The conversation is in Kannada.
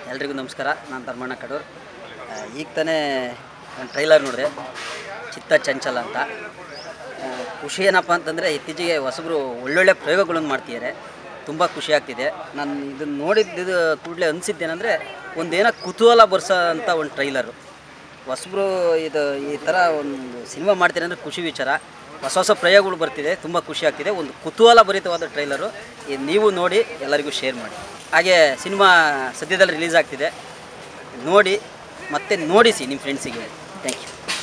ಎಲ್ರಿಗೂ ನಮಸ್ಕಾರ ನಾನು ಧರ್ಮಣ್ಣ ಕಡೂರ್ ಆ, ಈಗ ತಾನೇ ಒಂದು ಟ್ರೈಲರ್ ನೋಡಿದೆ ಚಿತ್ತ ಚಂಚಲ ಅಂತ ಆ, ಖುಷಿ ಏನಪ್ಪ ಅಂತಂದರೆ ಇತ್ತೀಚೆಗೆ ಹೊಸಬರು ಒಳ್ಳೊಳ್ಳೆ ಪ್ರಯೋಗಗಳನ್ನು ಮಾಡ್ತಿದ್ದಾರೆ ತುಂಬ ಖುಷಿ ಆಗ್ತಿದೆ ನಾನು ಇದನ್ನು ನೋಡಿದ್ದು ಕೂಡಲೇ ಅನಿಸಿದ್ದೇನೆಂದರೆ ಒಂದೇನೋ ಕುತೂಹಲ ಬರ್ಸೋ ಅಂತ ಒಂದು ಟ್ರೈಲರು ಹೊಸಬ್ರು ಇದು ಈ ಥರ ಒಂದು ಸಿನಿಮಾ ಮಾಡ್ತೀರಿ ಅಂದರೆ ಖುಷಿ ವಿಚಾರ ಹೊಸ ಹೊಸ ಪ್ರಯೋಗಗಳು ಬರ್ತಿದೆ ತುಂಬ ಖುಷಿ ಆಗ್ತಿದೆ ಒಂದು ಕುತೂಹಲ ಭರಿತವಾದ ಟ್ರೈಲರು ಇದು ನೀವು ನೋಡಿ ಎಲ್ಲರಿಗೂ ಶೇರ್ ಮಾಡಿ ಹಾಗೆ ಸಿನಿಮಾ ಸದ್ಯದಲ್ಲಿ ರಿಲೀಸ್ ಆಗ್ತಿದೆ ನೋಡಿ ಮತ್ತೆ ನೋಡಿಸಿ ನಿಮ್ಮ ಫ್ರೆಂಡ್ಸಿಗೆ ಥ್ಯಾಂಕ್ ಯು